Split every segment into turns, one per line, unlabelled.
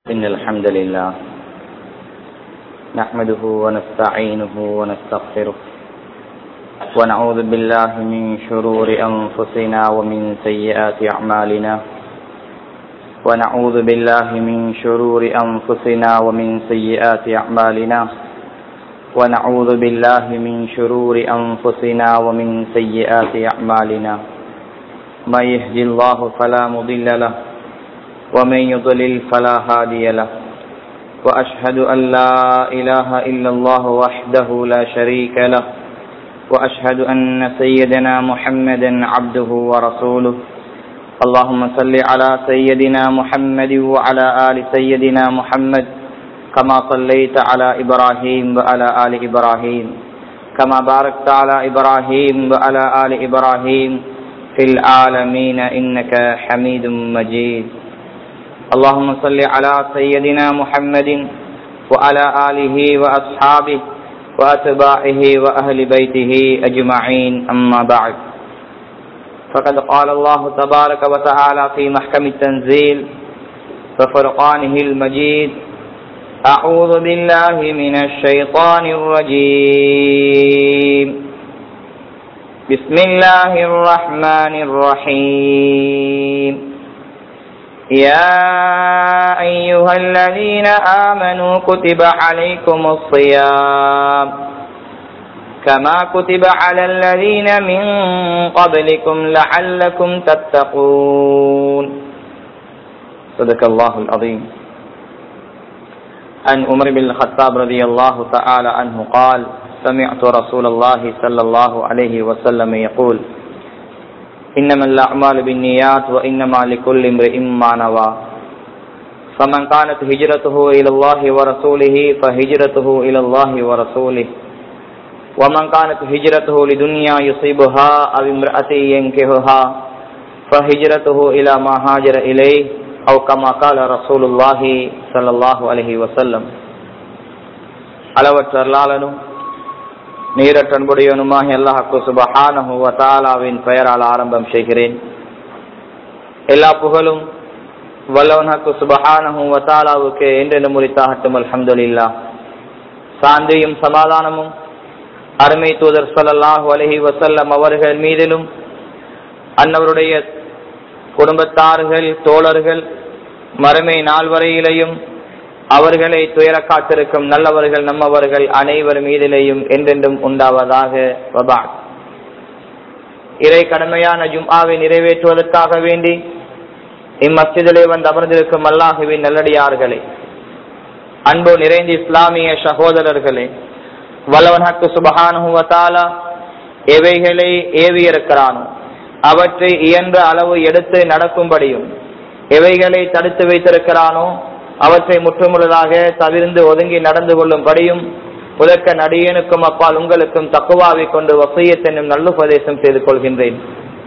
إن الحمد لله نحمده ونستعينه ونستغفره ونعوذ بالله من شرور أنفسنا ومن سيئات أعمالنا ونعوذ بالله من شرور أنفسنا ومن سيئات أعمالنا ونعوذ بالله من شرور أنفسنا ومن سيئات أعمالنا من يهدي الله فلا مضل له ومن يضلل فلا هادي له وأشهد أن لا إله إلا الله وحده لا شريك له وأشهد أن سيدنا محمدا عبده ورسوله اللهم صل على سيدنا محمد وعلى آل سيدنا محمد كما صليت على إبراهيم وعلى آل إبراهيم كما باركت على إبراهيم وعلى آل إبراهيم في العالمين إنك حميد مجيد اللهم صل على سيدنا محمد وعلى آله وأصحابه وأتباعه وأهل بيته أجمعين أما بعد فقد قال الله تبارك وتعالى في محكم التنزيل وفرقانه المجيد أعوذ بالله من الشيطان الرجيم بسم الله الرحمن الرحيم يا أيها الذين آمنوا كتب عليكم الصيام كما كتب على الذين من قبلكم لعلكم تتقون صدق الله العظيم عن عمر بن الخطاب رضي الله تعالى عنه قال سمعت رسول الله صلى الله عليه وسلم يقول إنما الأعمال بالنيات وإنما لكل امرئ ما نوى فمن كانت هجرته إلى الله ورسوله فهجرته إلى الله ورسوله ومن كانت هجرته لدنيا يصيبها أو امرأة ينكهها فهجرته إلى ما هاجر إليه أو كما قال رسول الله صلى الله عليه وسلم அளவற்ற அல்லாளனும் நீரற்றன்புடையவனுமாக அல்லாஹு சுபஹானஹு வதாலாவின் பெயரால் ஆரம்பம் செய்கிறேன் எல்லா புகழும் வல்லவன் ஹக்கு சுபஹானஹு வதாலாவுக்கு என்றென்று முறித்தாகட்டும் அல்ஹம்துலில்லா சாந்தியும் சமாதானமும் அருமை தூதர் சல்லாஹூ அலஹி வசல்லம் அவர்கள் மீதிலும் அன்னவருடைய குடும்பத்தார்கள் தோழர்கள் மறுமை நாள் வரையிலையும் அவர்களை துயர காத்திருக்கும் நல்லவர்கள் நம்மவர்கள் அனைவர் மீதிலேயும் என்றென்றும் உண்டாவதாக வபாக் இறை கடமையான ஜும்ஆவை நிறைவேற்றுவதற்காக வேண்டி இம்மஸ்ஜிதிலே வந்து அமர்ந்திருக்கும் அல்லாஹுவின் நல்லடியார்களே அன்பு நிறைந்த இஸ்லாமிய சகோதரர்களே வல்லவனக்கு சுபகானுவத்தாலா எவைகளை ஏவியிருக்கிறானோ அவற்றை இயன்ற அளவு எடுத்து நடக்கும்படியும் எவைகளை தடுத்து வைத்திருக்கிறானோ அவற்றை முற்றுமுழுதாக தவிர்ந்து ஒதுங்கி நடந்து கொள்ளும்படியும் உதக்க நடிகனுக்கும் அப்பால் உங்களுக்கும் தக்குவாவை கொண்டு வசையத்தென்னும் நல்லுபதேசம் செய்து கொள்கின்றேன்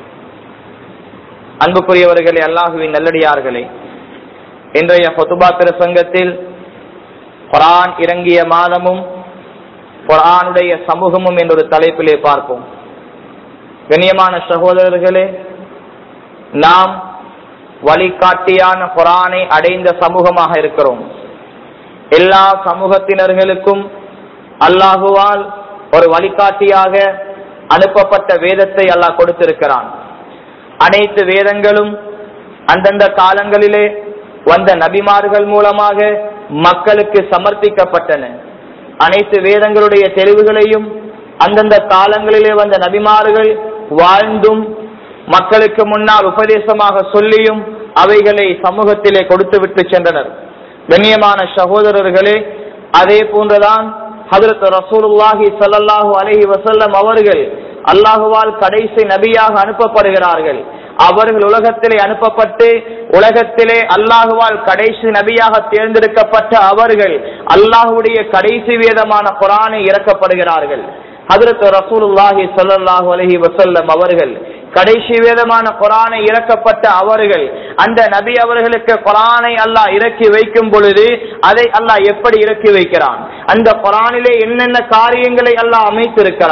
அன்புக்குரியவர்களே அல்லாஹுவின் நல்லடியார்களே இன்றைய பொதுபா பிரசங்கத்தில் குரான் இறங்கிய மாதமும் குரானுடைய சமூகமும் என்றொரு தலைப்பிலே பார்ப்போம் கண்ணியமான சகோதரர்களே நாம் வழிகாட்டியான குரானை அடைந்த சமூகமாக இருக்கிறோம் எல்லா சமூகத்தினர்களுக்கும் அல்லாஹுவால் ஒரு வழிகாட்டியாக அனுப்பப்பட்ட வேதத்தை அல்லாஹ் கொடுத்திருக்கிறான் அனைத்து வேதங்களும் அந்தந்த காலங்களிலே வந்த நபிமார்கள் மூலமாக மக்களுக்கு சமர்ப்பிக்கப்பட்டன அனைத்து வேதங்களுடைய தெளிவுகளையும் அந்தந்த காலங்களிலே வந்த நபிமார்கள் வாழ்ந்தும் மக்களுக்கு முன்னால் உபதேசமாக சொல்லியும் அவைகளை சமூகத்திலே கொடுத்து விட்டு சென்றனர் கண்ணியமான சகோதரர்களே அதே போன்றுதான் ஹதரத் ரசூலுல்லாஹி சல்லாஹூ அலஹி வசல்லம் அவர்கள் அல்லாஹுவால் கடைசி நபியாக அனுப்பப்படுகிறார்கள் அவர்கள் உலகத்திலே அனுப்பப்பட்டு உலகத்திலே அல்லாஹுவால் கடைசி நபியாக தேர்ந்தெடுக்கப்பட்ட அவர்கள் அல்லாஹுடைய கடைசி வேதமான குரானை இறக்கப்படுகிறார்கள் ஹதரத் ரசூலுல்லாஹி சல்லாஹூ அலஹி வசல்லம் அவர்கள் கடைசி வேதமான குரானை இறக்கப்பட்ட அவர்கள் அந்த நபி அவர்களுக்கு குரானை அல்லாஹ் இறக்கி வைக்கும் பொழுது அதை அல்லாஹ் எப்படி இறக்கி வைக்கிறான் அந்த குரானிலே என்னென்ன காரியங்களை அல்லாஹ் அமைத்திருக்கிறான்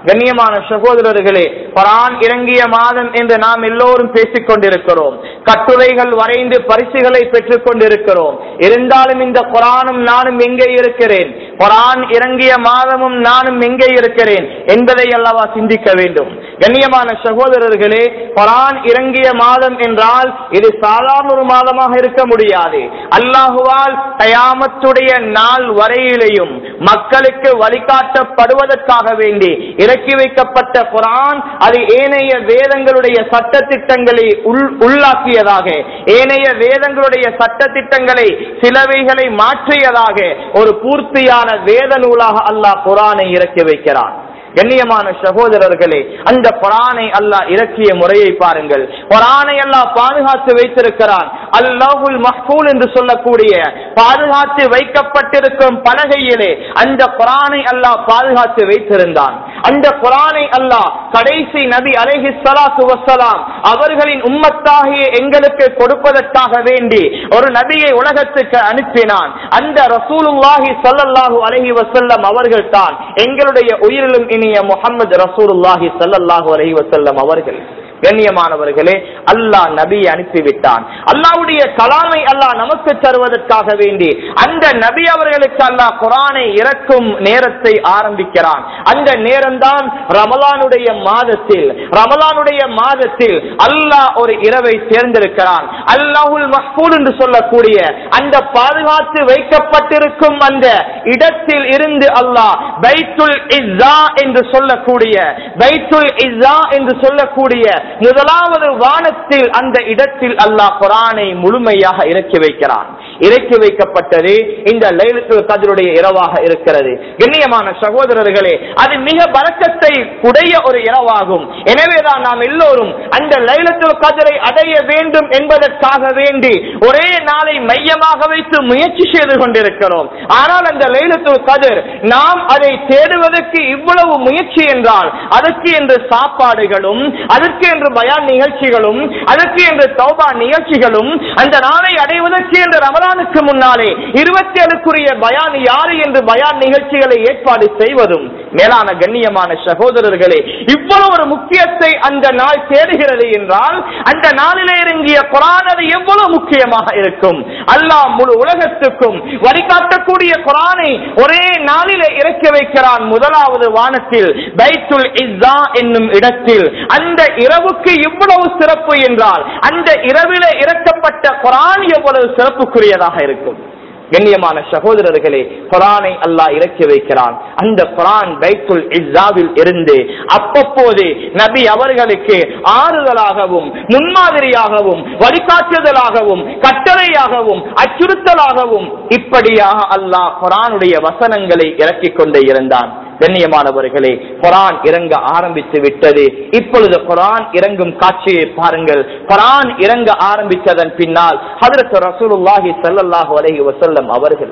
கண்ணியமான சகோதரர்களே குரான் இறங்கிய மாதம் என்று நாம் எல்லோரும் பேசிக் கொண்டிருக்கிறோம் கட்டுரைகள் வரைந்து பரிசுகளை பெற்றுக் கொண்டிருக்கிறோம் இருந்தாலும் இந்த குரானும் நானும் எங்கே இருக்கிறேன் குரான் இறங்கிய மாதமும் நானும் எங்கே இருக்கிறேன் என்பதை அல்லவா சிந்திக்க வேண்டும் கண்ணியமான சகோதரர்களே குரான் இறங்கிய மாதம் என்றால் இது சாதாரண ஒரு மாதமாக இருக்க முடியாது அல்லாஹுவால் கயாமத்துடைய நாள் வரையிலையும் மக்களுக்கு வழிகாட்டப்படுவதற்காக வேண்டி இறக்கி வைக்கப்பட்ட குரான் அது ஏனைய வேதங்களுடைய சட்ட திட்டங்களை உள் உள்ளாக்கியதாக ஏனைய வேதங்களுடைய சட்ட திட்டங்களை சிலவைகளை மாற்றியதாக ஒரு பூர்த்தியான வேத நூலாக அல்லாஹ் குரானை இறக்கி வைக்கிறான் கண்ணியமான சகோதரர்களே அந்த குரானை அல்லாஹ் இறக்கிய முறையை பாருங்கள் குரானை அல்லாஹ் பாதுகாத்து வைத்திருக்கிறான் அல்லாஹுல் மஹ்பூல் என்று சொல்லக்கூடிய பாதுகாத்து வைக்கப்பட்டிருக்கும் பலகையிலே அந்த குரானை அல்லாஹ் பாதுகாத்து வைத்திருந்தான் அந்த குரானை அல்லாஹ் கடைசி நபி அலைஹி ஸலாத்து வஸ்ஸலாம் அவர்களின் உம்மத்தாகிய எங்களுக்கு கொடுப்பதற்காக வேண்டி ஒரு நபியை உலகத்துக்கு அனுப்பினான் அந்த ரசூலுல்லாஹி ஸல்லல்லாஹு அலைஹி வஸல்லம் அவர்கள் தான் எங்களுடைய உயிரிலும் இனிய முஹம்மது ரசூலுல்லாஹி ஸல்லல்லாஹு அலைஹி வஸல்லம் அவர்கள் கண்ணியமானவர்களே அல்லாஹ் நபியை அனுப்பிவிட்டான் அல்லாவுடைய கலாமை அல்லாஹ் நமக்கு தருவதற்காக வேண்டி அந்த நபி அவர்களுக்கு அல்லாஹ் குரானை இறக்கும் நேரத்தை ஆரம்பிக்கிறான் அந்த நேரம்தான் ரமலானுடைய மாதத்தில் ரமலானுடைய மாதத்தில் அல்லாஹ் ஒரு இரவை தேர்ந்தெடுக்கிறான் அல்லாஹுல் மஹ்பூல் என்று சொல்லக்கூடிய அந்த பாதுகாத்து வைக்கப்பட்டிருக்கும் அந்த இடத்தில் இருந்து அல்லாஹ் பைத்துல் இஸ்ஸா என்று சொல்லக்கூடிய பைத்துல் இஸ்ஸா என்று சொல்லக்கூடிய முதலாவது வானத்தில் அந்த இடத்தில் அல்லாஹ் குரானை முழுமையாக இறக்கி வைக்கிறான் இறக்கி வைக்கப்பட்டது இந்த லைலத்துல் கதருடைய இரவாக இருக்கிறது கண்ணியமான சகோதரர்களே அது மிக பறக்கத்தை உடைய ஒரு இரவாகும் எனவேதான் நாம் எல்லோரும் அந்த லைலத்துல் கதரை அடைய வேண்டும் என்பதற்காக வேண்டி ஒரே நாளை மையமாக வைத்து முயற்சி செய்து கொண்டிருக்கிறோம் ஆனால் அந்த லைலத்துல் கதர் நாம் அதை தேடுவதற்கு இவ்வளவு முயற்சி என்றால் அதற்கு என்று சாப்பாடுகளும் அதற்கு என்று பயான் நிகழ்ச்சிகளும் அதற்கு என்று தௌபா நிகழ்ச்சிகளும் அந்த நாளை அடைவதற்கு என்று ரமலானுக்கு முன்னாலே இருபத்தி ஏழுக்குரிய பயான் யாரு என்று பயான் நிகழ்ச்சிகளை ஏற்பாடு செய்வதும் மேலான கண்ணியமான சகோதரர்களே இவ்வளவு ஒரு முக்கியத்தை அந்த நாள் தேடுகிறது என்றால் அந்த நாளிலே இறங்கிய குரான் அது எவ்வளவு முக்கியமாக இருக்கும் அல்லாஹ் முழு உலகத்துக்கும் வழிகாட்டக்கூடிய குரானை ஒரே நாளிலே இறக்கி வைக்கிறான் முதலாவது வானத்தில் பைத்துல் இஸ்ஸா என்னும் இடத்தில் அந்த இரவுக்கு இவ்வளவு சிறப்பு என்றால் அந்த இரவிலே இறக்கப்பட்ட குரான் எவ்வளவு சிறப்புக்குரியதாக இருக்கும் கண்ணியமான சகோதரர்களே குரானை அல்லாஹ் இறக்கி வைக்கிறான் அந்த குரான் பைத்துல் இஸ்ஸாவில் இருந்து அப்பப்போது நபி அவர்களுக்கு ஆறுதலாகவும் முன்மாதிரியாகவும் வழிகாட்டுதலாகவும் கட்டளையாகவும் அச்சுறுத்தலாகவும் இப்படியாக அல்லாஹ் குரானுடைய வசனங்களை இறக்கிக் கொண்டே இருந்தான் கண்ணியமானவர்களே குரான் இறங்க ஆரம்பித்து விட்டது இப்பொழுது குரான் இறங்கும் காட்சியை பாருங்கள் குரான் இறங்க ஆரம்பித்ததன் பின்னால் ஹதரத் ரசூலுல்லாஹி ஸல்லல்லாஹு அலைஹி வஸல்லம் அவர்கள்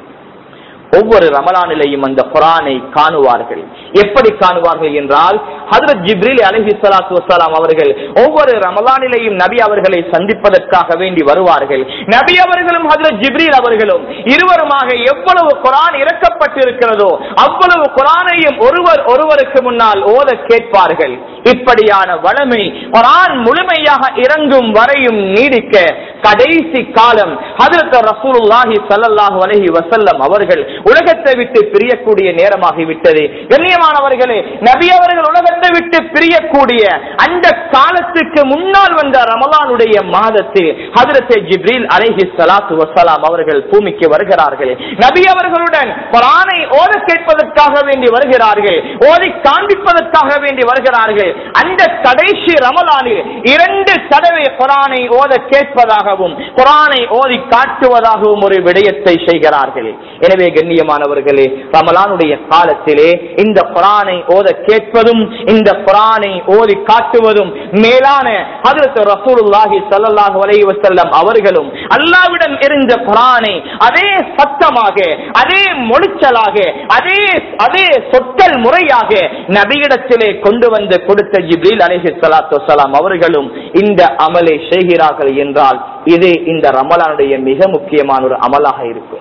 ஒவ்வொரு ரமலானிலையும் அந்த குரானை காணுவார்கள் எப்படி காணுவார்கள் என்றால் ஹதரத் ஜிப்ரில் அலஹி சலாத்து வசலாம் அவர்கள் ஒவ்வொரு ரமலானிலையும் நபி அவர்களை சந்திப்பதற்காக வேண்டி வருவார்கள் நபி அவர்களும் ஹதரத் ஜிப்ரீல் அவர்களும் இருவருமாக எவ்வளவு குரான் இறக்கப்பட்டிருக்கிறதோ அவ்வளவு குரானையும் ஒருவர் ஒருவருக்கு முன்னால் ஓத கேட்பார்கள் இப்படியான வளமை குரான் முழுமையாக இறங்கும் வரையும் நீடிக்க கடைசி காலம் ஹதரத் ரசூலுல்லாஹி ஸல்லல்லாஹு அலைஹி வஸல்லம் அவர்கள் உலகத்தை விட்டு பிரியக்கூடிய நேரமாகிவிட்டது கண்ணியமானவர்களே நபி அவர்கள் உலகத்தை விட்டு பிரியக்கூடிய அந்த காலத்துக்கு முன்னால் வந்த ரமலானுடைய மாதத்தில் ஹதரத் ஜிப்ரீல் அலைஹி ஸலாத்து வஸலாம் அவர்கள் பூமிக்கு வருகிறார்கள் நபி அவர்களுடன் குர்ஆனை ஓத கேட்பதற்காக வேண்டி வருகிறார்கள் ஓதி காண்பிப்பதற்காக வேண்டி வருகிறார்கள் அந்த கடைசி ரமலானில் இரண்டு தடவை குர்ஆனை ஓத கேட்பதாகவும் குர்ஆனை ஓதி காட்டுவதாகவும் ஒரு விடயத்தை செய்கிறார்கள் எனவே கண்ணியமானவர்களே ரமலானுடைய காலத்திலே இந்த குரானை ஓத கேட்பதும் இந்த குரானை ஓதி காட்டுவதும் மேலான ஹதரத் ரசூலுல்லாஹி ஸல்லல்லாஹு அலைஹி வஸல்லம் அவர்களும் அல்லாஹ்விடம் இருந்த குரானை அதே சத்தமாக அதே மொழிச்சலாக அதே அதே சொற்கள் முறையாக நபியிடத்திலே கொண்டு வந்து கொடுத்த ஜிப்ரீல் அலைஹி ஸலாத்து வஸலாம் அவர்களும் இந்த அமலை செய்கிறார்கள் என்றால் இது இந்த ரமலானுடைய மிக முக்கியமான ஒரு அமலாக இருக்கும்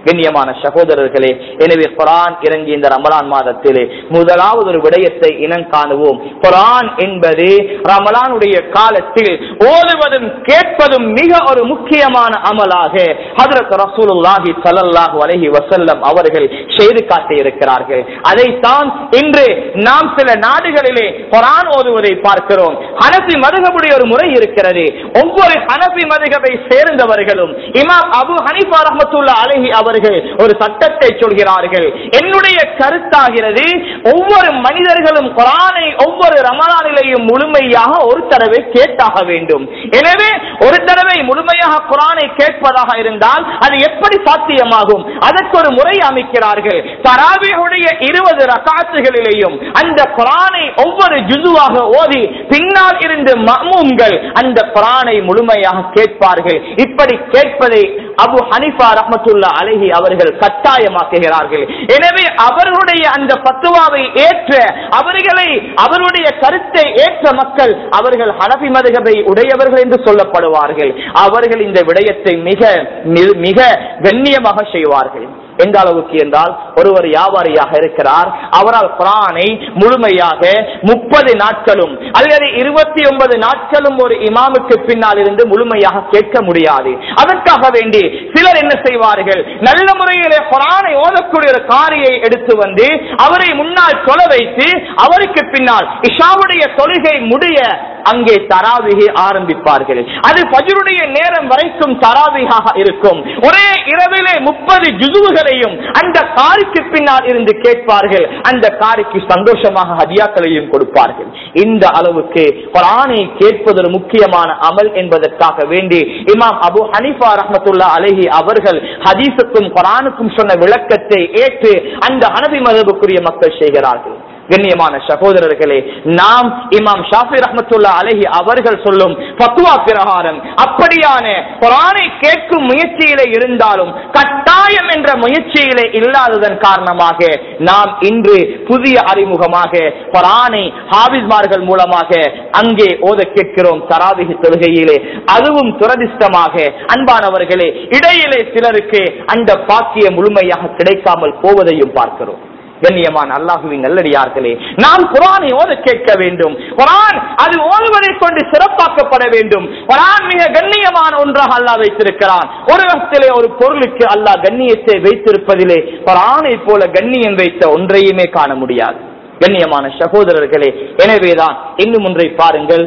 கண்ணியமான சகோதரர்களே எனவே குரான் இறங்கி இந்த ரமலான் மாதத்திலே முதலாவது ஒரு விடயத்தை இனம் காணுவோம் குரான் என்பது ரமலானுடைய காலத்தில் ஓதுவதும் கேட்பதும் மிக ஒரு முக்கியமான அமலாக ஹதரத் ரசூலுல்லாஹி ஸல்லல்லாஹு அலைஹி வஸல்லம் அவர்கள் செய்து காட்டி இருக்கிறார்கள் அதைத்தான் இன்று நாம் சில நாடுகளிலே குரான் ஓதுவதை பார்க்கிறோம் ஹனபி மதுகபுடைய ஒரு முறை இருக்கிறது ஒவ்வொரு ஹனபி மதுகபை சேர்ந்தவர்களும் இமாம் அபு ஹனிஃபா ரஹ்மத்துல்லாஹி அலைஹி அவர்கள் ஒரு சட்டத்தை சொல்கிறார்கள் என்னுடைய கருத்தாகிறது ஒவ்வொரு மனிதர்களும் குரானை ஒவ்வொரு ரமலானிலையும் முழுமையாக ஒரு தடவை கேட்டாக வேண்டும் எனவே ஒரு தடவை முழுமையாக குரானை கேட்பதாக இருந்தால் அது எப்படி சாத்தியமாகும் அதற்கு ஒரு முறை அமைக்கிறார்கள் தராவியுடைய இருபது ரகாத்துகளிலேயும் அந்த குரானை ஒவ்வொரு ஜுதுவாக ஓதி பின்னால் இருந்து மமூம்கள் அந்த குரானை முழுமையாக கேட்பார்கள் இப்படி கேட்பதை அபு ஹனிஃபா ரஹமத்துல்லா அலஹி அவர்கள் கட்டாயமாக்குகிறார்கள் எனவே அவர்களுடைய அந்த பத்துவாவை ஏற்ற அவர்களை அவருடைய கருத்தை ஏற்ற மக்கள் அவர்கள் ஹனபி மதுகபை உடையவர்கள் என்று சொல்லப்படுவார்கள் அவர்கள் இந்த விடயத்தை மிக மிக கண்ணியமாக செய்வார்கள் எந்த அளவுக்கு என்றால் ஒருவர் வியாபாரியாக இருக்கிறார் அவரால் குரானை முழுமையாக முப்பது நாட்களும் அல்லது இருபத்தி ஒன்பது நாட்களும் ஒரு இமாமுக்கு பின்னால் இருந்து முழுமையாக கேட்க முடியாது அதற்காக வேண்டி சிலர் என்ன செய்வார்கள் நல்ல முறையிலே குரானை ஓதக்கூடிய ஒரு காரியை எடுத்து வந்து அவரை முன்னால் தொல வைத்து அவருக்கு பின்னால் இஷாவுடைய தொழுகை முடிய அங்கே தராவிகை ஆரம்பிப்பார்கள் அது பஜருடைய நேரம் வரைக்கும் தராவிகாக இருக்கும் ஒரே இரவிலே முப்பது ஜுதுவுகளையும் அந்த காருக்கு பின்னால் இருந்து கேட்பார்கள் அந்த காருக்கு சந்தோஷமாக ஹதியாக்களையும் கொடுப்பார்கள் இந்த அளவுக்கு குரானை கேட்பது ஒரு முக்கியமான அமல் என்பதற்காக வேண்டி இமாம் அபு ஹனிஃபா ரஹமத்துல்லா அலஹி அவர்கள் ஹதீஸுக்கும் குரானுக்கும் சொன்ன விளக்கத்தை ஏற்று அந்த ஹனபி மதபுக்குரிய மக்கள் செய்கிறார்கள் கண்ணியமான சகோதரர்களே நாம் இமாம் ஷாஃபி ரஹமத்துல்லா அலஹி அவர்கள் சொல்லும் பத்துவா பிரகாரம் அப்படியான குரானை கேட்கும் முயற்சியிலே இருந்தாலும் கட்டாயம் என்ற முயற்சியிலே இல்லாததன் காரணமாக நாம் இன்று புதிய அறிமுகமாக குரானை ஹாபிஸ்மார்கள் மூலமாக அங்கே ஓத கேட்கிறோம் தராவிகி தொழுகையிலே அதுவும் துரதிஷ்டமாக அன்பானவர்களே இடையிலே சிலருக்கு அந்த பாக்கிய முழுமையாக கிடைக்காமல் போவதையும் பார்க்கிறோம் கண்ணியமான அல்லாஹுவின் நல்லடியார்களே நாம் குரானை ஓத கேட்க வேண்டும் குரான் அது ஓதுவதை கொண்டு சிறப்பாக்கப்பட வேண்டும் குரான் மிக கண்ணியமான ஒன்றாக அல்லாஹ் வைத்திருக்கிறான் ஒரு வகத்திலே ஒரு பொருளுக்கு அல்லாஹ் கண்ணியத்தை வைத்திருப்பதிலே குரானை போல கண்ணியம் வைத்த ஒன்றையுமே காண முடியாது கண்ணியமான சகோதரர்களே எனவேதான் இன்னும் ஒன்றை பாருங்கள்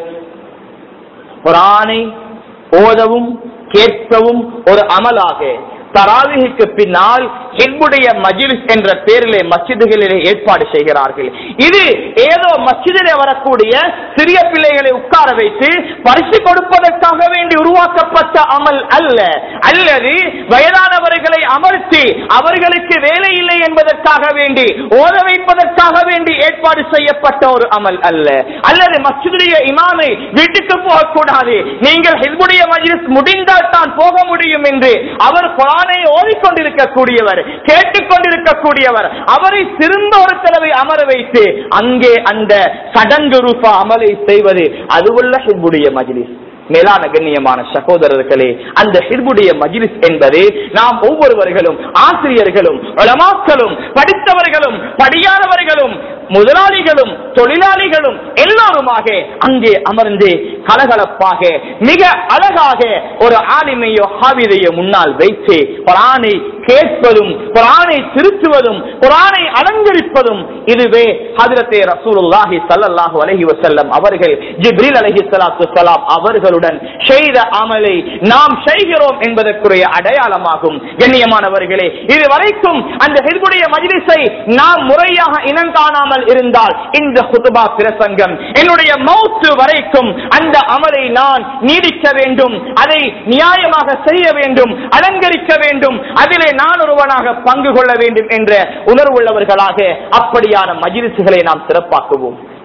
குரானை ஓதவும் கேட்கவும் ஒரு அமலாக தராவிக்கு பின்னால் ஹிப்புடைய மஜிலிஸ் என்ற பேரிலே மஸ்ஜிதுகளிலே ஏற்பாடு செய்கிறார்கள் இது ஏதோ மஸ்ஜிதிலே வரக்கூடிய சிறிய பிள்ளைகளை உட்கார வைத்து பரிசு கொடுப்பதற்காக வேண்டி உருவாக்கப்பட்ட அமல் அல்ல அல்லது வயதானவர்களை அமர்த்தி அவர்களுக்கு வேலை இல்லை என்பதற்காக வேண்டி ஓத வைப்பதற்காக வேண்டி ஏற்பாடு செய்யப்பட்ட ஒரு அமல் அல்ல அல்லது மஸ்ஜிதுடைய இமாமை வீட்டுக்கு போகக்கூடாது நீங்கள் ஹிஸ்புடைய மஜ்லிஸ் முடிந்தால் தான் போக முடியும் என்று அவர் குரானை ஓதிக்கொண்டிருக்கக்கூடியவர் கேட்டுக்கொண்டிருக்கக்கூடியவர் அவரை திரும்ப ஒரு தடவை அமர வைத்து அங்கே அந்த சடங்கு ரூபா அமலை செய்வது அதுவுள்ள ஹிஸ்புடைய மஜ்லிஸ் மேலான கண்ணியமான சகோதரர்களே அந்த ஹிர்புடைய மஜ்லிஸ் என்பது நாம் ஒவ்வொருவர்களும் ஆசிரியர்களும் உலமாக்களும் படித்தவர்களும் படியாதவர்களும் முதலாளிகளும் தொழிலாளிகளும் எல்லோருமாக அங்கே அமர்ந்து கலகலப்பாக மிக அழகாக ஒரு ஆலிமையோ ஹாவிதையோ முன்னால் வைத்து குரானை கேட்பதும் குரானை திருத்துவதும் குரானை அலங்கரிப்பதும் இதுவே ஹதரத்தே ரசூலுல்லாஹி ஸல்லல்லாஹு அலைஹி வஸல்லம் அவர்கள் ஜிப்ரீல் அலைஹி ஸலாத்து வஸலாம் அவர்களுடன் செய்த அமலை நாம் செய்கிறோம் என்பதற்குரிய அடையாளமாகும் கண்ணியமானவர்களே இது வரைக்கும் அந்த ஹிர்புடைய மஜ்லிஸை நாம் முறையாக இனங்காணாமல் இருந்தால் இந்த ஹுதுபா பிரசங்கம் என்னுடைய மௌத்து வரைக்கும் அந்த அமலை நான் நீடிக்க வேண்டும் அதை நியாயமாக செய்ய வேண்டும் அலங்கரிக்க வேண்டும் அதிலே நான் ஒருவனாக பங்கு கொள்ள வேண்டும் என்ற உணர்வுள்ளவர்களாக அப்படியான மஜிலிசுகளை நாம் சிறப்பாக்குவோம்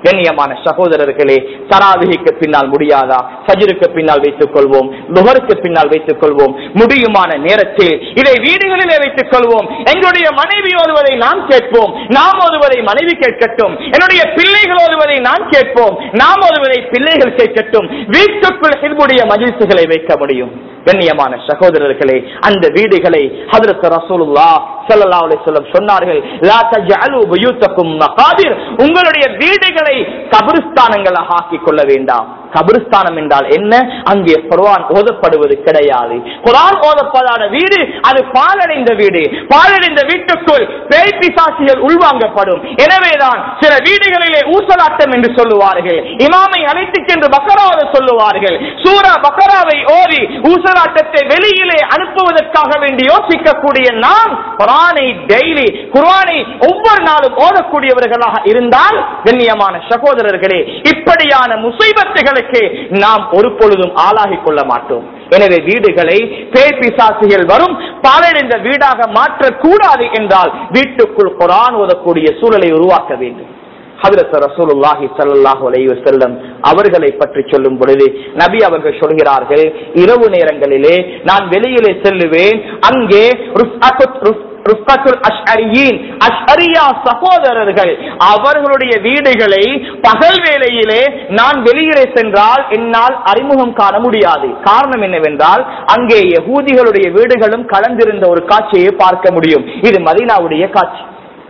கண்ணியமான சகோதரர்களே தராவிகிக்கு பின்னால் முடியாதா ஃபஜ்ருக்கு பின்னால் வைத்துக் கொள்வோம் லுகருக்கு பின்னால் வைத்துக் கொள்வோம் முடியுமான நேரத்தில் இதை வீடுகளிலே வைத்துக் கொள்வோம் எங்களுடைய மனைவி ஓதுவதை நாம் கேட்போம் நாம் ஓதுவதை மனைவி கேட்கட்டும் என்னுடைய பிள்ளைகள் ஓதுவதை நான் கேட்போம் நாம் ஓதுவதை பிள்ளைகள் கேட்கட்டும் வீட்டுக்குள் ஹில்புடைய மஜில்சுகளை வைக்க முடியும் கண்ணியமான சகோதரர்களே அந்த வீடுகளை ஹதரத் ரசூலுல்லா ஸல்லல்லாஹு அலைஹி வஸல்லம் சொன்னார்கள் லா தஜஅலு புயூத்தக்கும் மகாபிர் உங்களுடைய வீடுகளை கபிரிஸ்தானங்களாக ஆக்கிக் கொள்ள வேண்டாம் கபிரிஸ்தானம் என்றால் என்ன அங்கே குர்ஆன் ஓதப்படுவது கிடையாது குர்ஆன் ஓதப்படாத வீடு அது பாலடைந்த வீடு பாலடைந்த வீட்டுக்குள் பேய் பிசாசிகள் உள்வாங்கப்படும் எனவேதான் சில வீடுகளிலே ஊசலாட்டம் என்று சொல்லுவார்கள் இமாமை அழைத்துச் சென்று பக்கராவை சொல்லுவார்கள் சூரா பக்கராவை ஓதி ஊசலாட்டத்தை வெளியிலே அனுப்புவதற்காக வேண்டி யோசிக்கக்கூடிய நாம் குரானை டெய்லி குரானை ஒவ்வொரு நாளும் ஓதக்கூடியவர்களாக இருந்தால் கண்ணியமான சகோதரர்களே இப்படியான முசைபத்துகளுக்கு நாம் ஒரு பொழுதும் ஆளாகிக் கொள்ள மாட்டோம் எனவே வீடுகளை பேய் பிசாசுகள் வரும் பாலடைந்த வீடாக மாற்றக்கூடாது என்றால் வீட்டுக்குள் குரான் ஓதக்கூடிய சூழலை உருவாக்க வேண்டும் ஹதரத் ரசூலுல்லாஹி ஸல்லல்லாஹு அலைஹி வஸல்லம் அவர்களை பற்றி சொல்லும் பொழுது நபி அவர்கள் சொல்கிறார்கள் இரவு நேரங்களிலே நான் வெளியிலே செல்லுவேன் அங்கே ருஃபஅத்துத் ருஃப் ருஃபத்துல் அஷ்அரியின் அஷ்அரியா சகோதரர்கள் அவர்களுடைய வீடுகளை பகல் வேளையிலே நான் வெளியிலே சென்றால் என்னால் அறிமுகம் காண முடியாது காரணம் என்னவென்றால் அங்கே யகூதிகளுடைய வீடுகளும் கலந்திருந்த ஒரு காட்சியை பார்க்க முடியும் இது மதீனாவுடைய காட்சி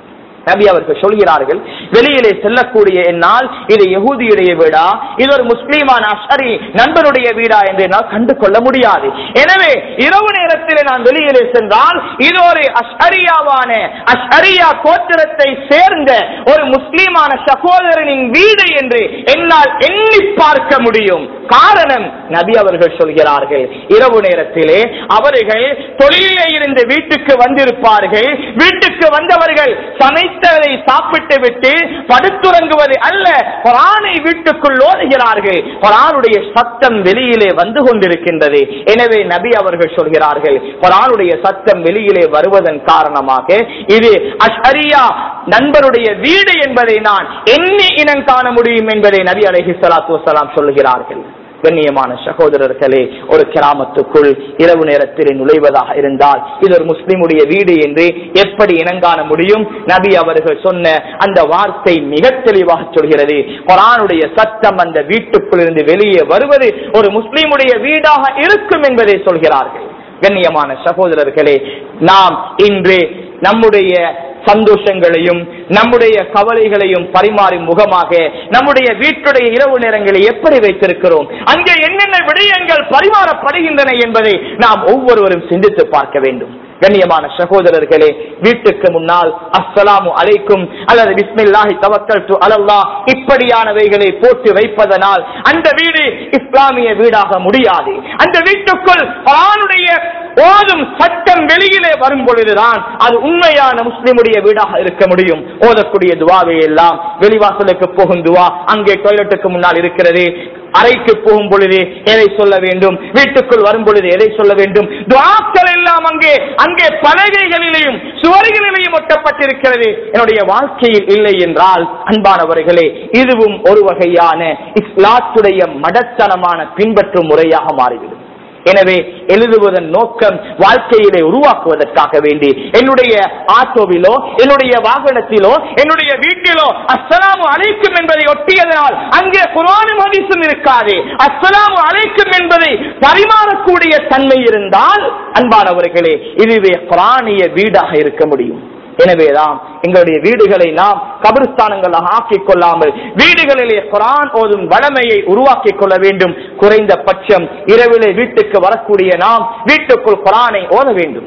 நபி அவர்கள் சொல்கிறார்கள் வெளியிலே செல்லக்கூடிய என்னால் இது யகூதியுடைய வீடா இது ஒரு முஸ்லீமான அஷரி நண்பருடைய வீடா என்று என்னால் கண்டு கொள்ள முடியாது எனவே இரவு நேரத்தில் நான் வெளியிலே சென்றால் இது ஒரு அஷ்அரியாவான அஷ்அரியா கோத்திரத்தை சேர்ந்த ஒரு முஸ்லீமான சகோதரனின் வீடு என்று என்னால் எண்ணி பார்க்க முடியும் காரணம் நபி அவர்கள் சொல்கிறார்கள் இரவு நேரத்திலே அவர்கள் தொழிலே இருந்து வீட்டுக்கு வந்திருப்பார்கள் வீட்டுக்கு வந்தவர்கள் சமைத்ததை சாப்பிட்டு விட்டு படுத்துறங்குவது அல்ல குரானை வீட்டுக்குள் ஓதுகிறார்கள் குரானுடைய சத்தம் வெளியிலே வந்து கொண்டிருக்கின்றது எனவே நபி அவர்கள் சொல்கிறார்கள் குரானுடைய சத்தம் வெளியிலே வருவதன் காரணமாக இது அஷ்ஹரியா நண்பருடைய வீடு என்பதை நான் எண்ணி இனம் காண முடியும் என்பதை நபி அலைஹி ஸலாத்து வஸலாம் சொல்கிறார்கள் கண்ணியமான சகோதரர்களே ஒரு கிராமத்துக்குள் இரவு நேரத்தில் நுழைவதாக இருந்தால் இது ஒரு முஸ்லிமுடைய வீடு என்று எப்படி இனங்காண முடியும் நபி அவர்கள் சொன்ன அந்த வார்த்தை மிக தெளிவாக சொல்கிறது குரானுடைய சத்தம் அந்த வீட்டுக்குள் இருந்து வெளியே வருவது ஒரு முஸ்லிமுடைய வீடாக இருக்கும் என்பதை சொல்கிறார்கள் கண்ணியமான சகோதரர்களே நாம் இன்று நம்முடைய சந்தோஷங்களையும் நம்முடைய கவலைகளையும் பரிமாறும் முகமாக நம்முடைய வீட்டுடைய இரவு நேரங்களை எப்படி வைத்திருக்கிறோம் அங்கே என்னென்ன விடயங்கள் பரிமாறப்படுகின்றன என்பதை நாம் ஒவ்வொருவரும் சிந்தித்து பார்க்க வேண்டும் கண்ணியமான சகோதரர்களே வீட்டுக்கு முன்னால் அஸ்ஸலாமு அலைக்கும் அல்லது பிஸ்மில்லாஹி தவக்கல் டு அலல்லா இப்படியானவைகளை போட்டு வைப்பதனால் அந்த வீடு இஸ்லாமிய வீடாக முடியாது அந்த வீட்டுக்குள் குர்ஆனுடைய ஓதும் சட்டம் வெளியிலே வரும் பொழுதுதான் அது உண்மையான முஸ்லிமுடைய வீடாக இருக்க முடியும் ஓதக்கூடிய துவாவை எல்லாம் வெளிவாசலுக்கு போகும் துவா அங்கே டாய்லெட்டுக்கு முன்னால் இருக்கிறது அறைக்கு போகும் பொழுது எதை சொல்ல வேண்டும் வீட்டுக்குள் வரும் பொழுது எதை சொல்ல வேண்டும் துவாக்கள் எல்லாம் அங்கே அங்கே பலகைகளிலேயும் சுவர்களிலேயும் ஒட்டப்பட்டிருக்கிறது என்னுடைய வாழ்க்கையில் இல்லை என்றால் அன்பானவர்களே இதுவும் ஒரு வகையான இஸ்லாத்துடைய மடத்தனமான பின்பற்றும் முறையாக மாறிவிடும் எனவே எழுதுவதன் நோக்கம் வாழ்க்கையிலே உருவாக்குவதற்காக வேண்டி என்னுடைய ஆட்டோவிலோ என்னுடைய வாகனத்திலோ என்னுடைய வீட்டிலோ அஸ்ஸலாமு அலைக்கும் என்பதை ஒட்டியதனால் அங்கே குரானும் ஹதீஸும் இருக்காது அஸ்ஸலாமு அலைக்கும் என்பதை பரிமாறக்கூடிய தன்மை இருந்தால் அன்பானவர்களே இதுவே குரானிய வீடாக இருக்க முடியும் எனவேதான் எங்களுடைய வீடுகளை நாம் கபிரஸ்தானங்களாக ஆக்கிக் கொள்ளாமல் வீடுகளிலே குரான் ஓதும் வளமையை உருவாக்கிக் கொள்ள வேண்டும் குறைந்த பட்சம் இரவிலே வீட்டுக்கு வரக்கூடிய நாம் வீட்டுக்குள் குரானை ஓத வேண்டும்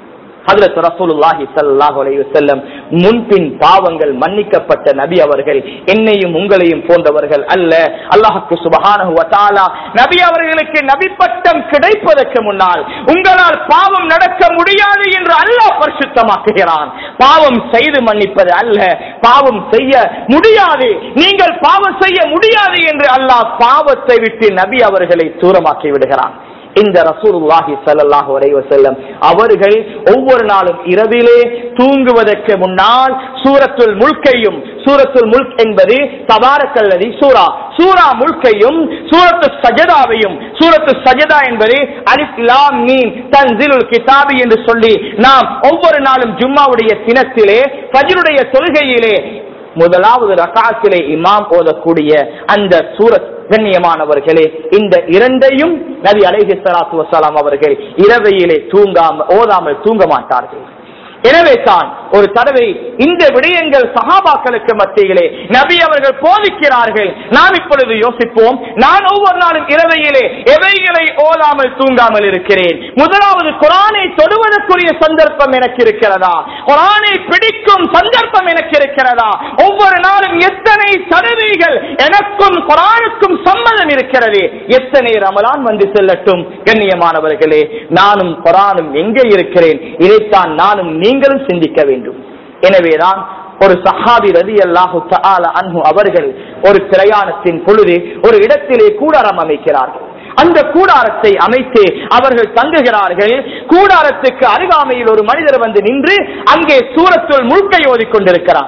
ஹதரத் ரசூலுல்லாஹி ஸல்லல்லாஹு அலைஹி வஸல்லம் முன்பின் பாவங்கள் மன்னிக்கப்பட்ட நபி அவர்கள் என்னையும் உங்களையும் போன்றவர்கள் அல்ல அல்லாஹ்வுக்கு சுப்ஹானஹு வ தஆலா நபி அவர்களுக்கு நபி பட்டம் கிடைப்பதற்கு முன்னால் உங்களால் பாவம் நடக்க முடியாது என்று அல்லாஹ் பரிசுத்தமாக்குகிறான் பாவம் செய்து மன்னிப்பது அல்ல பாவம் செய்ய முடியாது நீங்கள் பாவம் செய்ய முடியாது என்று அல்லாஹ் பாவத்தை விட்டு நபி அவர்களை தூரமாக்கி விடுகிறான் இந்த ரசூலுல்லாஹி ஸல்லல்லாஹு அலைஹி வஸல்லம் அவர்கள் ஒவ்வொரு நாளும் இரவிலே தூங்குவதற்கு முன்னால் சூரத்துல் முல்கையும் சூரத்துல் முல்க் என்பது தபாரக்கல்லதி சூரா சூரா முல்கையும் சூரத்து சஜதாவையும் சூரத்து சஜதா என்பது அலிஃப் லாம் மீம் தன்சிலுல் கிதாபி என்று சொல்லி நாம் ஒவ்வொரு நாளும் ஜும்மாவுடைய தினத்திலே ஃபஜ்ருடைய தொழுகையிலே முதலாவது ரகாத்திலே இமாம் ஓதக்கூடிய அந்த சூரத் கண்ணியமானவர்களே இந்த இரண்டையும் நபி அலைஹி ஸலாத்து வஸலாம் அவர்கள் இரவையிலே தூங்காம ஓதாமல் தூங்க மாட்டார்கள் எனவே தான் ஒரு தடவை இந்த விடயங்கள் சகாபாக்களுக்கு மத்தியிலே நபி அவர்கள் போதிக்கிறார்கள் நாம் இப்பொழுது யோசிப்போம் நான் ஒவ்வொரு நாளும் இரவையிலே எவைகளை ஓதாமல் தூங்காமல் இருக்கிறேன் முதலாவது குரானை தொடுவதற்குரிய சந்தர்ப்பம் எனக்கு இருக்கிறதா குரானை பிடிக்கும் சந்தர்ப்பம் எனக்கு இருக்கிறதா ஒவ்வொரு நாளும் எத்தனை தடவைகள் எனக்கும் குரானுக்கும் சம்மதம் இருக்கிறது எத்தனை ரமலான் வந்து செல்லட்டும் கண்ணியமானவர்களே நானும் குரானும் எங்கே இருக்கிறேன் இதைத்தான் நானும் நீங்களும் சிந்திக்க வேண்டும் எனவேதான் ஒரு சஹாபி ரதி அல்லாஹு அன்ஹு அவர்கள் ஒரு பிரயாணத்தின் பொழுது ஒரு இடத்திலே கூடாரம் அமைக்கிறார்கள் அந்த கூடாரத்தை அமைத்து அவர்கள் தங்குகிறார்கள் கூடாரத்துக்கு அருகாமையில் ஒரு மனிதர் வந்து நின்று அங்கே சூரத்துள் முழுக்கை ஓதிக் கொண்டிருக்கிறார்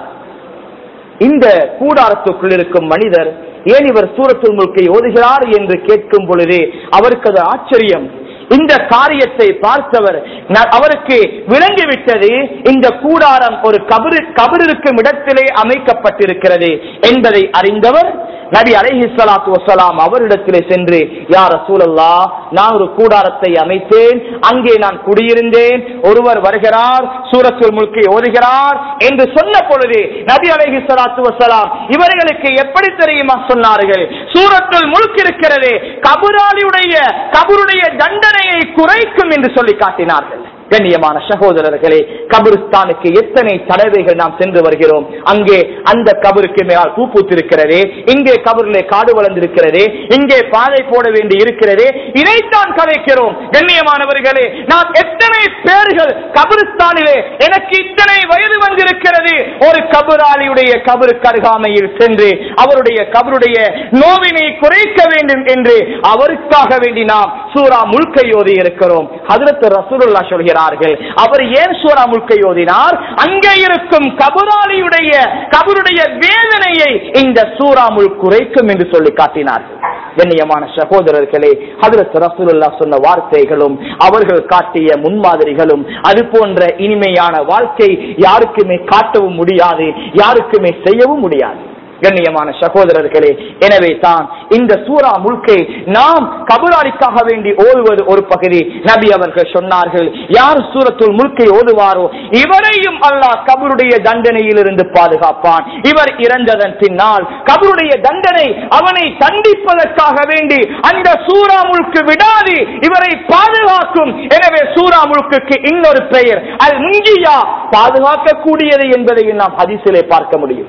இந்த கூடாரத்துக்குள் இருக்கும் மனிதர் ஏன் இவர் சூரத்துள் முழுக்கை ஓதுகிறார் என்று கேட்கும் பொழுது அவருக்கு அது ஆச்சரியம் இந்த காரியத்தை பார்த்தவர் ந- அவருக்கு விளங்கிவிட்டது இந்த கூடாரம் ஒரு கபரு கபரிருக்கும் இடத்திலே அமைக்கப்பட்டிருக்கிறது என்பதை அறிந்தவர் நபி அலைஹி ஸலாத்து வஸலாம் அவரிடத்திலே சென்று யார் ரசூலல்லா நான் ஒரு கூடாரத்தை அமைத்தேன் அங்கே நான் குடியிருந்தேன் ஒருவர் வருகிறார் சூரத்துல் முல்கை ஓதுகிறார் என்று சொன்ன பொழுது நபி அலைஹி ஸலாத்து வஸலாம் இவர்களுக்கு எப்படி தெரியுமா சொன்னார்கள் சூரத்துல் முல்க் இருக்கிறது கபுராலியுடைய கபருடைய தண்டனையை குறைக்கும் என்று சொல்லி காட்டினார்கள் கண்ணியமான சகோதரர்களே கபிரிஸ்தானுக்கு எத்தனை தடவைகள் நாம் சென்று வருகிறோம் அங்கே அந்த கபருக்கு மேல் பூ பூத்திருக்கிறது இங்கே கபரிலே காடு வளர்ந்திருக்கிறது இங்கே பாதை போட வேண்டி இருக்கிறது இதைத்தான் கதைக்கிறோம் கண்ணியமானவர்களே நாம் எத்தனை பேர்கள் கபிரிஸ்தானிலே எனக்கு இத்தனை வயது வந்திருக்கிறது ஒரு கபராளியுடைய கபரு கருகாமையில் சென்று அவருடைய கபருடைய நோவினை குறைக்க வேண்டும் என்று அவருக்காக வேண்டி நாம் சூரா முழுக்கை ஓதி இருக்கிறோம் ஹதரத் ரசூலுல்லா சொல்கிறார்கள் அவர் ஏன் சூரா முழுக்கை ஓதினார் அங்கே இருக்கும் கபராளியுடைய கபருடைய வேதனையை இந்த சூரா முழு குறைக்கும் என்று சொல்லி காட்டினார்கள் கண்ணியமான சகோதரர்களே ஹதரத் ரசூலுல்லா சொன்ன வார்த்தைகளும் அவர்கள் காட்டிய முன்மாதிரிகளும் அது போன்ற இனிமையான வாழ்க்கை யாருக்குமே காட்டவும் முடியாது யாருக்குமே செய்யவும் முடியாது கண்ணியமான சகோதரர்களே எனவே தான் இந்த சூரா முழுக்கை நாம் கபுராளிக்காக வேண்டி ஓதுவது ஒரு பகுதி நபி அவர்கள் சொன்னார்கள் யார் சூரத்துல் முழுக்கை ஓதுவாரோ இவரையும் அல்லாஹ் கபருடைய தண்டனையில் இருந்து பாதுகாப்பான் இவர் இறந்ததன் பின்னால் கபருடைய தண்டனை அவனை தண்டிப்பதற்காக வேண்டி அந்த சூரா முழுக்கு விடாது இவரை பாதுகாக்கும் எனவே சூரா முழுக்குக்கு இன்னொரு பெயர் அது முஞ்சியா பாதுகாக்கக்கூடியது என்பதை நாம் ஹதீஸிலே பார்க்க முடியும்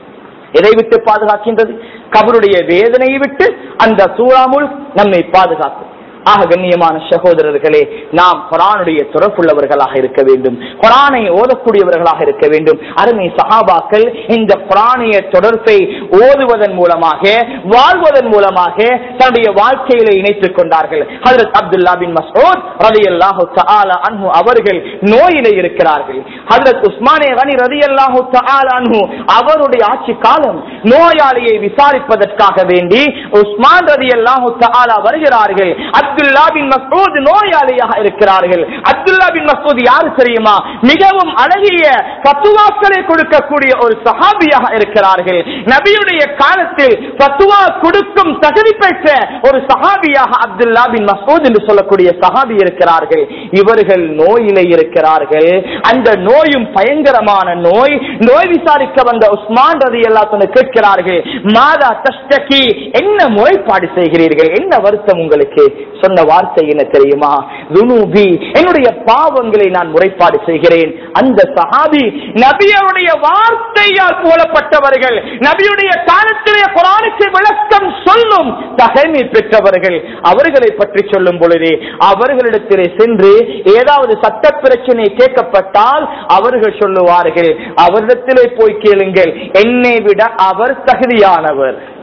எதை விட்டு பாதுகாக்கின்றது கபருடைய வேதனையை விட்டு அந்த சூறாமுல் நம்மை பாதுகாக்கும் ஆக கண்ணியமான சகோதரர்களே நாம் குரானுடைய தொடர்புள்ளவர்களாக இருக்க வேண்டும் குரானை ஓதக்கூடியவர்களாக இருக்க வேண்டும் அருமை சஹாபாக்கள் இந்த குரானிய தொடர்பை ஓதுவதன் மூலமாக வாழ்வதன் மூலமாக தன்னுடைய வாழ்க்கையில இணைத்துக் கொண்டார்கள் ஹதரத் அப்துல்லா பின் மசூத் ரலியல்லாஹு தஆலா அன்ஹு அவர்கள் நோயிலே இருக்கிறார்கள் ஹதரத் உஸ்மானே கனி ரலியல்லாஹு தஆலா அன்ஹு அவருடைய ஆட்சி காலம் நோயாளியை விசாரிப்பதற்காக வேண்டி உஸ்மான் ரலியல்லாஹு தஆலா வருகிறார்கள் அப்துல்லா பின் மசூத் நோயாளியாக இருக்கிறார்கள் அப்துல்லா பின் மசூத் யாரு தெரியுமா மிகவும் அழகிய பத்துவாக்களை கொடுக்கக்கூடிய ஒரு சஹாபியாக இருக்கிறார்கள் நபியுடைய காலத்தில் பத்துவா கொடுக்கும் தகுதி பெற்ற ஒரு சஹாபியாக அப்துல்லா பின் மசூத் என்று சொல்லக்கூடிய சஹாபி இருக்கிறார்கள் இவர்கள் நோயிலே இருக்கிறார்கள் அந்த நோயும் பயங்கரமான நோய் நோய் விசாரிக்க வந்த உஸ்மான் ரதி எல்லாத்தனை கேட்கிறார்கள் மாதா தஷ்டகி என்ன முறைப்பாடு செய்கிறீர்கள் என்ன வருத்தம் உங்களுக்கு சொன்ன வார்த்தை என்ன தெரியுமா துனூபி என்னுடைய பாவங்களை நான் முறைப்பாடு செய்கிறேன் அந்த சஹாபி நபியருடைய வார்த்தையால் போலப்பட்டவர்கள் நபியுடைய காலத்திலே குரானுக்கு விளக்கம் சொல்லும் தகைமை பெற்றவர்கள் அவர்களை பற்றி சொல்லும் பொழுது அவர்களிடத்திலே சென்று ஏதாவது சட்ட பிரச்சனை கேட்கப்பட்டால் அவர்கள் சொல்லுவார்கள் அவரிடத்திலே போய் கேளுங்கள் என்னை விட அவர் தகுதியானவர்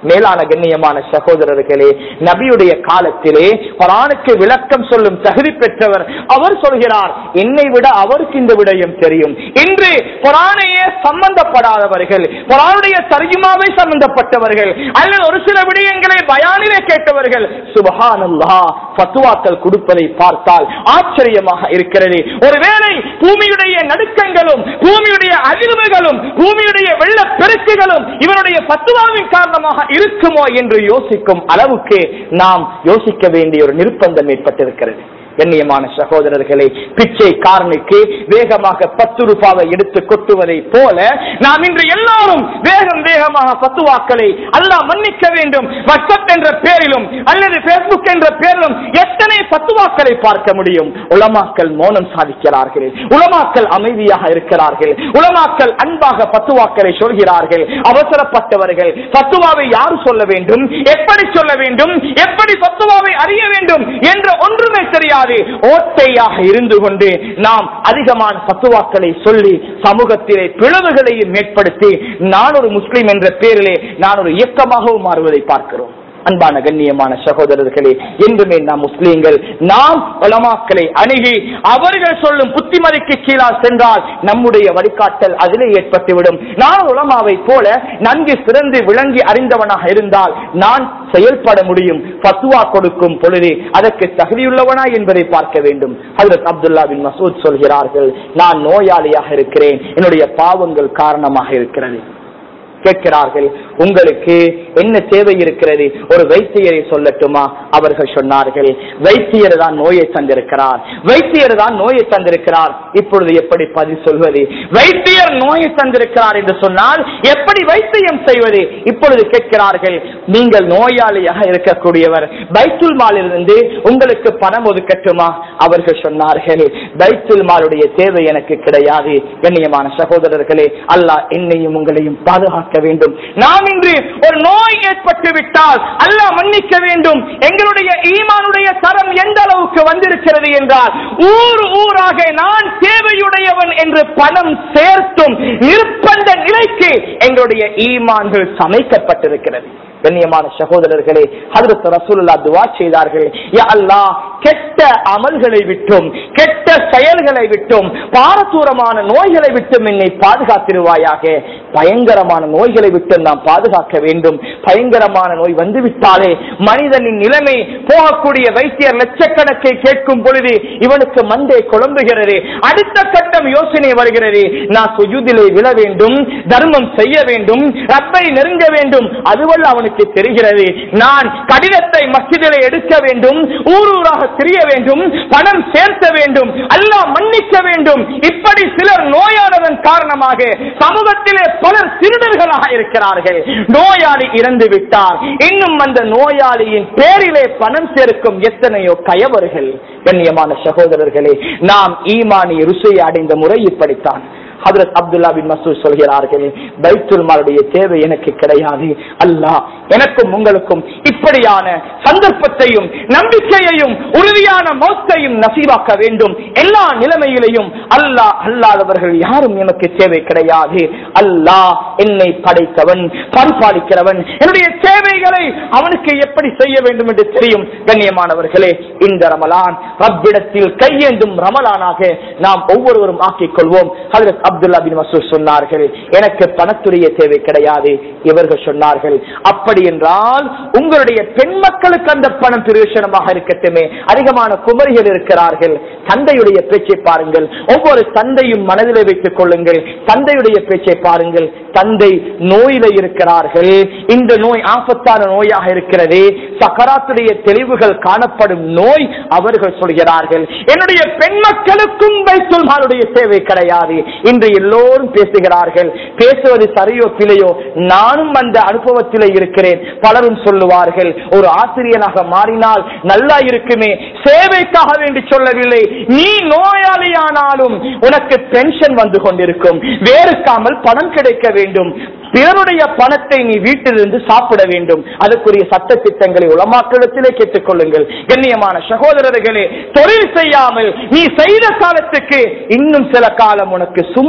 மேலான கண்ணியமான சகோதரர்களே நபியுடைய காலத்திலே குரானுக்கு விளக்கம் சொல்லும் தகுதி பெற்றவர் அவர் சொல்கிறார் என்னை விட அவருக்கு இந்த விடயம் தெரியும் இன்று குரானையே சம்பந்தப்படாதவர்கள் குரானுடைய தர்ஜுமாவை சம்பந்தப்பட்டவர்கள் அல்லது ஒரு சில விடயங்களை பயானிலே கேட்டவர்கள் சுபஹானல்லா ஃபத்துவாக்கள் கொடுப்பதை பார்த்தால் ஆச்சரியமாக இருக்கிறது ஒருவேளை பூமியுடைய நடுக்கங்களும் பூமியுடைய அதிர்வுகளும் பூமியுடைய வெள்ள பெருக்குகளும் இவருடைய பத்துவாவின் காரணமாக இருக்குமோ என்று யோசிக்கும் அளவுக்கு நாம் யோசிக்க வேண்டிய ஒரு நிர்பந்தம் ஏற்பட்டிருக்கிறது கண்ணியமான சகோதரர்களே பிச்சைக்காரனுக்கு வேகமாக பத்து ரூபாவை எடுத்து கொட்டுவதை போல நாம் இன்று எல்லாரும் வேகம் வேகமாக பத்துவாக்களை அல்லாஹ் மன்னிக்க வேண்டும் வாட்ஸ்அப் என்ற பேரிலும் அல்லது பேஸ்புக் என்ற பேரிலும் எத்தனை பத்துவாக்களை பார்க்க முடியும் உலமாக்கள் மௌனம் சாதிக்கிறார்கள் உலமாக்கள் அமைதியாக இருக்கிறார்கள் உலமாக்கள் அன்பாக பத்துவாக்களை சொல்கிறார்கள் அவசரப்பட்டவர்கள் பத்துவாவை யார் சொல்ல வேண்டும் எப்படி சொல்ல வேண்டும் எப்படி பத்துவாவை அறிய வேண்டும் என்ற ஒன்றுமே தெரியாது ஓட்டையாக இருந்து கொண்டு நாம் அதிகமான பத்துவாக்களை சொல்லி சமூகத்திலே பிளவுகளையும் ஏற்படுத்தி நான் ஒரு முஸ்லிம் என்ற பேரிலே நான் ஒரு இயக்கமாகவும் மாறுவதை பார்க்கிறோம் அன்பான கண்ணியமான சகோதரர்களே என்றுமே நாம் முஸ்லீம்கள் நாம் உலமாக்களை அணுகி அவர்கள் சொல்லும் புத்திமதிக்கு கீழா சென்றால் நம்முடைய வழிகாட்டல் அதிலே ஏற்பட்டுவிடும் நான் உலமாவை போல நன்கு சிறந்து விளங்கி அறிந்தவனாக இருந்தால் நான் செயல்பட முடியும் பத்துவா கொடுக்கும் பொழுது அதற்கு தகுதியுள்ளவனா என்பதை பார்க்க வேண்டும் ஹஜரத் அப்துல்லா பின் மசூத் சொல்கிறார்கள் நான் நோயாளியாக இருக்கிறேன் என்னுடைய பாவங்கள் காரணமாக இருக்கிறது கேட்கிறார்கள் உங்களுக்கு என்ன தேவை இருக்கிறது ஒரு வைத்தியரை சொல்லட்டுமா அவர்கள் சொன்னார்கள் வைத்தியர் தான் நோயை தந்திருக்கிறார் வைத்தியர் தான் நோயை தந்திருக்கிறார் இப்பொழுது எப்படி பதில் சொல்வது வைத்தியர் நோயை தந்திருக்கிறார் என்று சொன்னால் எப்படி வைத்தியம் செய்வது இப்பொழுது கேட்கிறார்கள் நீங்கள் நோயாளியாக இருக்கக்கூடியவர் பைத்துல் மாலிலிருந்து உங்களுக்கு பணம் ஒதுக்கட்டுமா அவர்கள் சொன்னார்கள் பைத்துல் மாலுடைய தேவை எனக்கு கிடையாது கண்ணியமான சகோதரர்களே அல்லாஹ் என்னையும் உங்களையும் பாதுகாக்க வேண்டும் நாம் இன்று ஒரு நோய் ஏற்பட்டு விட்டால் அல்லாஹ் மன்னிக்க வேண்டும் எங்களுடைய ஈமானுடைய தரம் எந்த அளவுக்கு வந்திருக்கிறது என்றால் ஊர் ஊராக நான் தேவையுடையவன் என்று பணம் சேர்த்தும் நிர்பந்த நிலைக்கு எங்களுடைய ஈமான்கள் சமைக்கப்பட்டிருக்கிறது கண்ணியமான சகோதரர்களே ஹதரத் ரசூலுல்லா துவா செய்தார்கள் யா அல்லாஹ் கெட்ட அமல்களை விட்டும் கெட்ட செயல்களை விட்டும் பாரதூரமான நோய்களை விட்டும் என்னை பாதுகாத்திருவாயாக பயங்கரமான நோய்களை விட்டு நாம் பாதுகாக்க வேண்டும் பயங்கரமான நோய் வந்துவிட்டாலே மனிதனின் நிலைமை போகக்கூடிய வைத்தியர் லட்சக்கணக்கை கேட்கும் பொழுது இவனுக்கு மண்டை குழம்புகிறது அடுத்த கட்டம் யோசனை வருகிறது நான் சுஜுதிலே விழ வேண்டும் தர்மம் செய்ய வேண்டும் ரப்பை நெருங்க வேண்டும் அதுவல்ல அவனுக்கு தெரிகிறது நான் கடிதத்தை மஸ்ஜிதிலே எடுக்க வேண்டும் ஊர் ஊராக தெரிய வேண்டும் பணம் சேர்த்த வேண்டும் அல்லாஹ் மன்னிக்க வேண்டும் இப்படி சிலர் நோயானதன் காரணமாக சமூகத்திலே பலர் திருடர்களாக இருக்கிறார்கள் நோயாளி இறந்து விட்டார் இன்னும் அந்த நோயாளியின் பேரிலே பணம் சேர்க்கும் எத்தனையோ கயவர்கள் கண்ணியமான சகோதரர்களே நாம் ஈமானி ருசியை அடைந்த முறை இப்படித்தான் ஹதரத் அப்துல்லா பின் மசூத் சொல்கிறார்கள் பைத்துல் மாலுடைய தேவை எனக்கு கிடையாது அல்லாஹ் எனக்கும் உங்களுக்கும் இப்படியான சந்தர்ப்பத்தையும் நம்பிக்கையையும் உறுதியான மௌத்தையும் நசீவாக்க வேண்டும் எல்லா நிலைமையிலையும் அல்லாஹ் அல்லாதவர்கள் யாரும் எனக்கு தேவை கிடையாது அல்லாஹ் என்னை படைத்தவன் பரிபாலிக்கிறவன் என்னுடைய தேவைகளை அவனுக்கு எப்படி செய்ய வேண்டும் என்று தெரியும் கண்ணியமானவர்களே இந்த ரமலான் ரப்பிடத்தில் கையேந்தும் ரமலானாக நாம் ஒவ்வொருவரும் ஆக்கிக் கொள்வோம் ஹதரத் அப்துல்லா பின் மசூத் சொன்னார்கள் எனக்கு பணத்துடைய தேவை கிடையாது இவர்கள் சொன்னார்கள் அப்படி என்றால் உங்களுடைய பெண் மக்களுக்கு அந்த பணம் பிரயோசனமாக இருக்கட்டுமே அதிகமான குமரிகள் இருக்கிறார்கள் தந்தையுடைய பேச்சை பாருங்கள் ஒவ்வொரு தந்தையும் மனதிலே வைத்துக் கொள்ளுங்கள் தந்தையுடைய பேச்சை பாருங்கள் தந்தை நோயில இருக்கிறார்கள் இந்த நோய் ஆபத்தான நோயாக இருக்கிறது சக்கராத்துடைய தெளிவுகள் காணப்படும் நோய் அவர்கள் சொல்கிறார்கள் என்னுடைய பெண் மக்களுக்கும் வைத்துல்மாருடைய தேவை கிடையாது இன்று எல்லோரும் பேசுகிறார்கள் பேசுவது சரியோ பிழையோ நானும் அந்த அனுபவத்திலே இருக்கிறேன் பலரும் சொல்லுவார்கள் ஒரு ஆசிரியனாக மாறினால் நல்லா இருக்குமே சேவைக்காக வேண்டி சொல்லவில்லை நீ நோயாளியானாலும் உனக்கு பென்ஷன் வந்து கொண்டிருக்கும் வேறுக்காமல் பணம் கிடைக்க வேண்டும் பிறருடைய பணத்தை நீ வீட்டிலிருந்து சாப்பிட வேண்டும் அதுக்குரிய சட்ட திட்டங்களை உலமாக்களிடத்திலே கேட்டுக் கொள்ளுங்கள் கண்ணியமான சகோதரர்களே தொழில் செய்யாமல் நீ செய்த காலத்துக்கு இன்னும் சில காலம் உனக்கு சும்மா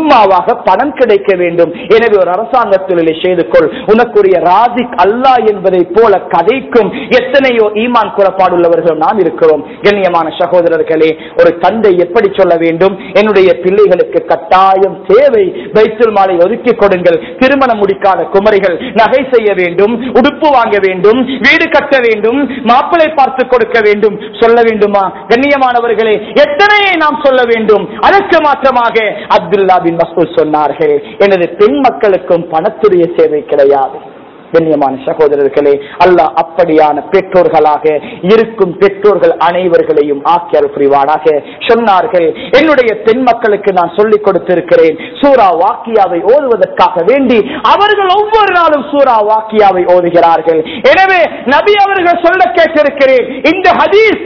சும்மாவாக பணம் கிடைக்க வேண்டும் எனவே ஒரு அரசாங்க தொழிலை செய்து கொள் உனக்குரிய ராசிக் அல்லாஹ் என்பதை போல கதைக்கும் எத்தனையோ ஈமான் குறப்பாடுள்ளவர்கள் நாம் இருக்கிறோம் கண்ணியமான சகோதரர்களே ஒரு தந்தை எப்படி சொல்ல வேண்டும் என்னுடைய பிள்ளைகளுக்கு கட்டாயம் தேவை பைத்துல் மாலை ஒதுக்கி கொடுங்கள் திருமணம் முடிக்காத குமரிகள் நகை செய்ய வேண்டும் உடுப்பு வாங்க வேண்டும் வீடு கட்ட வேண்டும் மாப்பிளை பார்த்து கொடுக்க வேண்டும் சொல்ல வேண்டுமா கண்ணியமானவர்களே எத்தனையை நாம் சொல்ல வேண்டும் அதற்கு மாற்றமாக அப்துல்லா பின் மசூல் சொன்னார்கள் எனது பெண் மக்களுக்கும் பணத்துடைய சேவை கிடையாது கண்ணியமான சகோதரர்களே அல்லாஹ் அப்படியான பெற்றோர்களாக இருக்கும் பெற்றோர்கள் அனைவர்களையும் ஆக்கியல் புரிவானாக சொன்னார்கள் என்னுடைய பெண் மக்களுக்கு நான் சொல்லிக் கொடுத்திருக்கிறேன் சூரா வாக்கியாவை ஓதுவதற்காக வேண்டி அவர்கள் ஒவ்வொரு நாளும் சூரா வாக்கியாவை ஓதுகிறார்கள் எனவே நபி அவர்கள் சொல்ல கேட்டிருக்கிறேன் இந்த ஹதீஸ்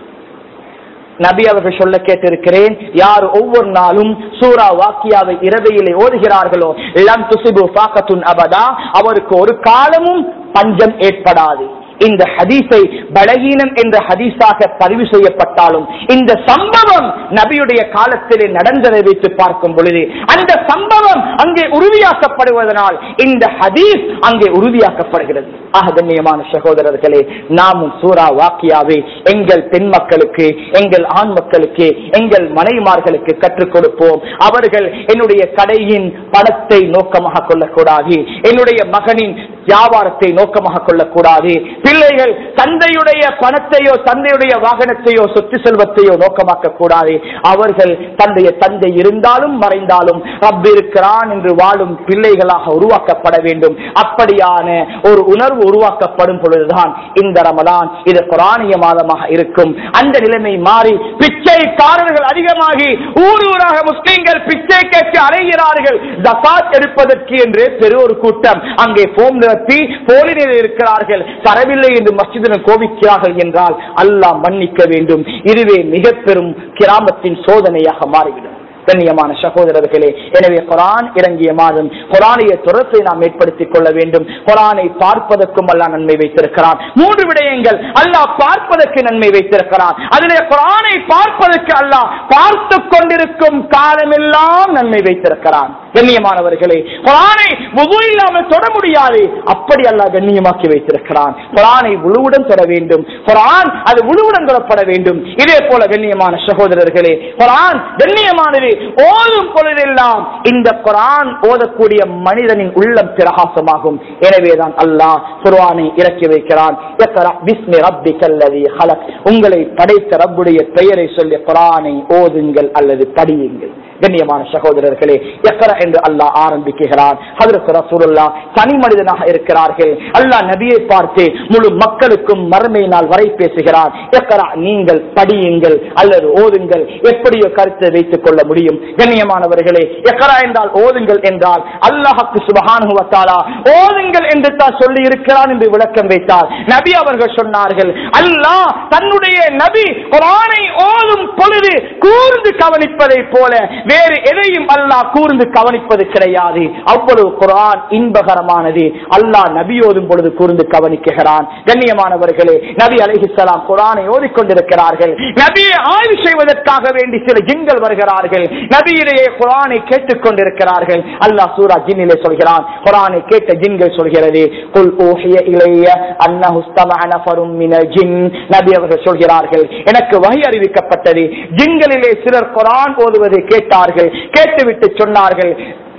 நபி அவர்கள் சொல்ல கேட்டிருக்கிறேன் யார் ஒவ்வொரு நாளும் சூரா வாக்கியாவை இரவையிலே ஓதுகிறார்களோ லம் துசிபு ஃபாக்கத்துன் அபதா அவருக்கு ஒரு காலமும் பஞ்சம் ஏற்படாது இந்த ஹதீஸை பலகீனம் என்ற ஹதீஸாக பதிவு செய்யப்பட்டாலும் இந்த சம்பவம் நபியுடைய காலத்திலே நடந்ததை வைத்து பார்க்கும் பொழுது அந்த சம்பவம் அங்கே உறுதியாக்கப்படுவதனால் இந்த ஹதீஸ் அங்கே உறுதியாக்கப்படுகிறது ஆக கண்ணியமான சகோதரர்களே நாமும் சூரா வாக்கியாவை எங்கள் பெண் மக்களுக்கு எங்கள் ஆண் மக்களுக்கு எங்கள் மனைவிமார்களுக்கு கற்றுக் கொடுப்போம் அவர்கள் என்னுடைய கடையின் பணத்தை நோக்கமாக கொள்ளக்கூடாது என்னுடைய மகனின் வியாபாரத்தை நோக்கமாக கொள்ளக்கூடாது பிள்ளைகள் தந்தையுடைய பணத்தையோ தந்தையுடைய வாகனத்தையோ சொத்து செல்வத்தையோ நோக்கமாக்க கூடாது அவர்கள் தந்தைய தந்தை இருந்தாலும் மறைந்தாலும் ரப் இருக்கிறான் என்று வாழும் பிள்ளைகளாக உருவாக்கப்பட வேண்டும் அப்படியான ஒரு உணர்வு உருவாக்கப்படும் பொழுதுதான் இந்த ரமலான் இது குரானிய மாதமாக இருக்கும் அந்த நிலைமை மாறி பிச்சைக்காரர்கள் அதிகமாகி ஊர் ஊராக முஸ்லிம்கள் பிச்சை கேட்டு அலைகிறார்கள் ஜகாத் எடுப்பதற்கு என்று பெரு ஒரு கூட்டம் அங்கே போம் நிறுத்தி போலி நிலையில் இருக்கிறார்கள் தரவில்லை என்று மஸ்ஜிதில் கோபிக்கிறார்கள் என்றால் அல்லாஹ் மன்னிக்க வேண்டும் இதுவே மிக பெரும் கிராமத்தின் சோதனையாக மாறிவிடும் கண்ணியமான சகோதரர்களே எனவே குரான் இறங்கிய மாதம் குரானிய துறத்தை நாம் ஏற்படுத்திக் கொள்ள வேண்டும் குரானை பார்ப்பதற்கும் அல்லாஹ் நன்மை வைத்திருக்கிறான் மூன்று விடயங்கள் அல்லாஹ் பார்ப்பதற்கு நன்மை வைத்திருக்கிறான் அதிலே குரானை பார்ப்பதற்கு அல்லாஹ் பார்த்து கொண்டிருக்கும் காலமெல்லாம் நன்மை வைத்திருக்கிறான் கண்ணியமானவர்களே குரானை முழு இல்லாமல் தொட முடியாது அப்படி அல்லாஹ் கண்ணியமாக்கி வைத்திருக்கிறான் குரானை முழுவுடன் தொட வேண்டும் குரான் அது முழுவுடன் தொடப்பட வேண்டும் இதே போல கண்ணியமான சகோதரர்களே குரான் கண்ணியமானது ஓதும் பொழுதெல்லாம் இந்த குரான் ஓதக்கூடிய மனிதனின் உள்ளம் பிரகாசமாகும் எனவேதான் அல்லாஹ் குர்ஆனை இறக்கி வைக்கிறான் இக்ரா பிஸ்மி ரப்பிக்கல் லதீ ஹலக் உங்களை படைத்த ரப்புடைய பெயரை சொல்லி குர்ஆனை ஓதுங்கள் அல்லது படியுங்கள் கண்ணியமான சகோதரர்களே எக்கர என்று அல்லாஹ் ஆரம்பிக்கிறான் ஹதரத் ரசூலுல்லாஹ் தனி மனிதனாக இருக்கிறார்கள் அல்லாஹ் நபியை பார்த்து முழு மக்களுக்கும் மறுமை நாள் வரை பேசுகிறான் எக்கரா நீங்கள் படியுங்கள் அல்லது ஓதுங்கள் எப்படியோ கருத்தை வைத்துக் கொள்ள முடியும் கண்ணியமானவர்களே எக்கரா என்றால் ஓதுங்கள் என்றால் அல்லாஹுக்கு சுபஹானஹு வ தஆலா ஓதுங்கள் என்று தான் சொல்லி இருக்கிறான் என்று விளக்கம் வைத்தார் நபி அவர்கள் சொன்னார்கள் அல்லாஹ் தன்னுடைய நபி குர்ஆனை ஓதும் பொழுது கூர்ந்து கவனிப்பதை போல வேறு எதையும் அல்லாஹ் கூர்ந்து கவனிப்பது கிடையாது அவ்வளவு குரான் இன்பகரமானது அல்லாஹ் நபி ஓதும் பொழுது கூர்ந்து கவனிக்கிறான் கண்ணியமானவர்களே நபி அலைஹிஸ்ஸலாம் குரானை ஓதிக்கொண்டிருக்கிறார்கள் நபியை ஆய்வு செய்வதற்காக வேண்டி சில ஜின்கள் வருகிறார்கள் நபியிலேயே குரானை கேட்டுக் கொண்டிருக்கிறார்கள் அல்லாஹ் சூரா ஜின்னிலே சொல்கிறான் குரானை கேட்ட ஜின்கள் சொல்கிறது குல் ஊஹிய இலைய அன்னஹு ஸ்தமஅ நஃபரும் மினல் ஜின் நபி அவர்கள் சொல்கிறார்கள் எனக்கு வகை அறிவிக்கப்பட்டது ஜின்களிலே சிலர் குரான் ஓதுவதை கேட்டார்கள் கேட்டுவிட்டு சொன்னார்கள்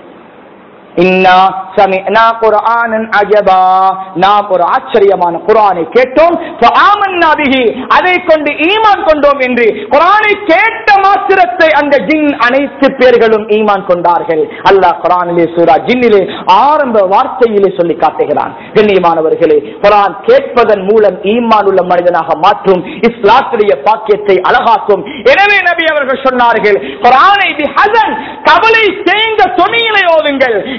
இன்னா சமிஅனா குர்ஆனன் அஜபா நாம் ஒரு ஆச்சரியமான குர்ஆனை கேட்டோம் ஃபஆமன்னா பிஹி அதை கொண்டு ஈமான் கொண்டோம் என்று குர்ஆனை கேட்ட மாத்திரத்தை அந்த ஜின் அனைத்து பேர்களும் ஈமான் கொண்டார்கள் அல்லாஹ் குர்ஆனிலே சூரா ஜின்னிலே ஆரம்ப வார்த்தையிலே சொல்லி காட்டுகிறான் கண்ணியமானவர்களே குர்ஆன் கேட்பதன் மூலம் ஈமான் உள்ள மனிதனாக மாற்றும் இஸ்லாத்துடைய பாக்கியத்தை அழகாக்கும் எனவே நபி அவர்கள் சொன்னார்கள் குர்ஆனை பிஹஸன் கவலை தேங்க தொனியிலே ஓதுங்கள் குரான்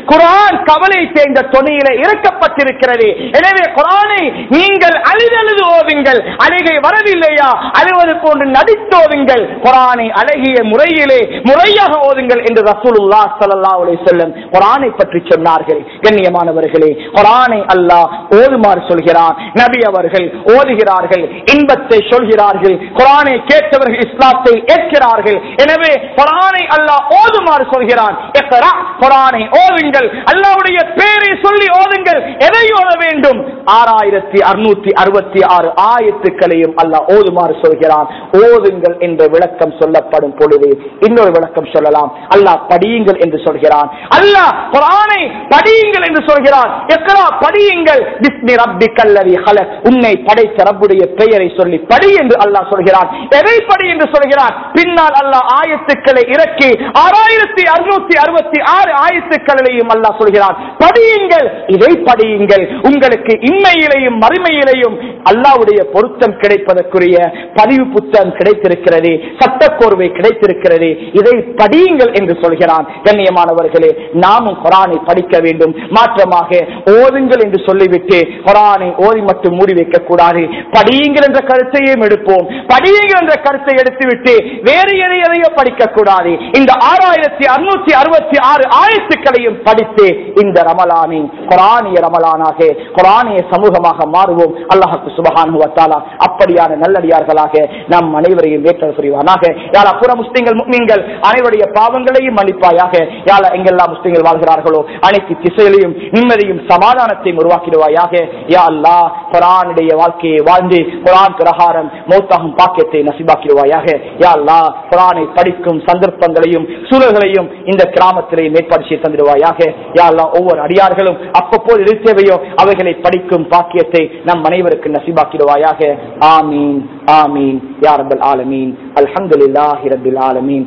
குரான் கவலை சேர்ந்த தொனியில இறக்கப்பட்டிருக்கிறது எனவே குரானை நீங்கள் அழுதழுது ஓதுங்கள் அழுகை வரவில்லையா அழுவது போன்று நடித்தோதுங்கள் குரானை அழகிய முறையிலே முறையாக ஓதுங்கள் என்று ரசூலுல்லாஹ் ஸல்லல்லாஹு அலைஹி வஸல்லம் குரானை பற்றி சொன்னார்கள் கண்ணியமானவர்களே குரானை அல்லாஹ் ஓதுமாறு சொல்கிறான் நபி அவர்கள் ஓதுகிறார்கள் இன்பத்தை சொல்கிறார்கள் குரானை கேட்டவர்கள் இஸ்லாத்தை ஏற்கிறார்கள் எனவே குரானை அல்லாஹ் ஓதுமாறு சொல்கிறான் இக்ரா, குரானை ஓதுங்கள் அல்லாஹ்வுடைய பேரை சொல்லி ஓதுங்கள் எதை ஓத வேண்டும் ஆறாயிரத்தி அறுநூத்தி அறுபத்தி ஆறு ஆயத்துக்களையும் அல்லாஹ் ஓதுமாறு சொல்கிறான் ஓதுங்கள் என்ற விளக்கம் சொல்லப்படும் பொழுது இன்னொரு விளக்கம் சொல்லலாம் அல்லாஹ் படியுங்கள் என்று சொல்கிறான் அல்லாஹ் குரானை படியுங்கள் என்று சொல்கிறான் எக்கரா படியுங்கள் பிஸ்மி ரப்பிக்கல்லதி ஹலக் உன்னை படைத்த ரப்புடைய பெயரை சொல்லி படி என்று அல்லாஹ் சொல்கிறான் எதை படி என்று சொல்கிறான் பின்னால் அல்லாஹ் ஆயத்துக்களை இறக்கி ஆறாயிரத்தி அறுநூத்தி அறுபத்தி ஆறு ஆயத்துக்களையும் அல்லாஹ் சொல்கிறான் படியுங்கள் இதை படியுங்கள் உங்களுக்கு இன்மையிலையும் மறுமையிலையும் அல்லாஹ்வுடைய பொருத்தம் கிடைப்பதற்குரிய பதிவு புத்தகம் கிடைத்திருக்கிறது சட்டக்கோர்வை கிடைத்திருக்கிறது இதை படியுங்கள் என்று சொல்கிறான் கண்ணியமானவர்களே நாமும் குரானை படிக்க வேண்டும் மாற்றமாக ஓதுங்கள் என்று சொல்லிவிட்டு குரானை ஓதி மட்டும் மூடி வைக்க கூடாது படியுங்கள் என்ற கருத்தையும் எடுப்போம் படியுங்கள் என்ற கருத்தை எடுத்துவிட்டு வேறு எதை எதையோ படிக்க கூடாது இந்த ஆறாயிரத்தி அறுநூத்தி அறுபத்தி ஆறு ஆயத்துக்களையும் படித்து இந்த ரமலானை குரானிய ரமலானாக குரானிய சமூகமாக மாறுவோம் அல்லாஹுக்கு சுபஹான் அப்படியான நல்லடியார்களாக நம் அனைவரையும் ஏற்றல் புரிவானாக யாரா புற முஸ்லிம்கள் முக்மீன்கள் அனைவருடைய பாவங்களையும் மன்னிப்பாயாக யாரா எங்கெல்லாம் முஸ்லிம்கள் வாழ்கிறார்களோ அனைத்து திசையிலையும் நிம்மதியும் சமாதானத்தையும் உருவாக்கிடுவாயாக யா அல்லா குரானுடைய வாழ்க்கையை வாழ்ந்து குரான் பிரகாரம் மௌத்தாகும் பாக்கியத்தை நசிபாக்கிடுவாயாக யா அல்லா குரானை படிக்கும் சந்தர்ப்பங்களையும் சூழல்களையும் இந்த கிராமத்திலே மேற்பாடு செய்து தந்திடுவாயாக யா அல்லா ஒவ்வொரு அடியார்களும் அப்பப்போது எது தேவையோ அவைகளை படிக்கும் பாக்கியத்தை நம் அனைவருக்கு நசிபாக்கிடுவாயாக ஆமீன் ஆமீன் யா ரப்பல் ஆலமீன் அல்ஹம்துலில்லாஹி ரப்பில் ஆலமீன்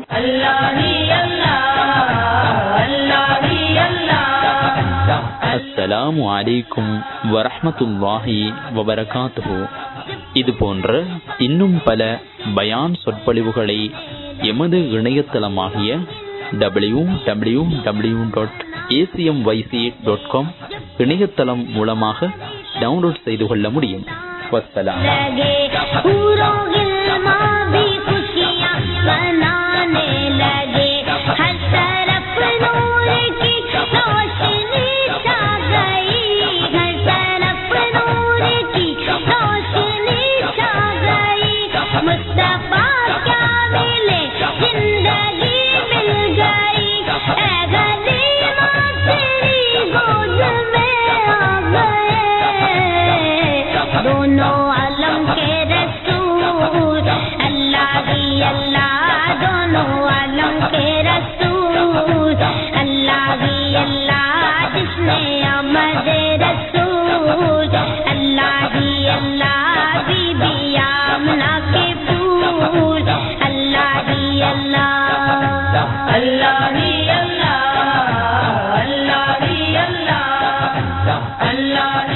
அஸ்ஸலாமு அலைக்கும் வரஹ்மத்துல்லாஹி வபரகாத்துஹு இது போன்ற இன்னும் பல பயான் சொற்பொழிவுகளை எமது இணையதளமாகிய W W W dot ACM YC dot com இணையதளம் மூலமாக டவுன்லோட் செய்து கொள்ள முடியும் வஸ்ஸலாம்
लगे पूरों गिलमा भी खुशियाँ मनाने लगे हर तरफ नूर की रोशनी छा गई हर तरफ नूर की रोशनी छा गई मुस्तफा क्या मिले जिंदगी मिल गई ऐ गरीबा तेरी गोद में आ गए दोनों आलम के रसूल अल्लाह ही अल्लाह दोनों आलम के रसूल अल्लाह ही अल्लाह जिसने अमद रसूल अल्लाह ही अल्लाह बीबी आमना के फूल अल्लाह ही अल्लाह अल्लाह ही अल्लाह अल्लाह ही अल्लाह अल्लाह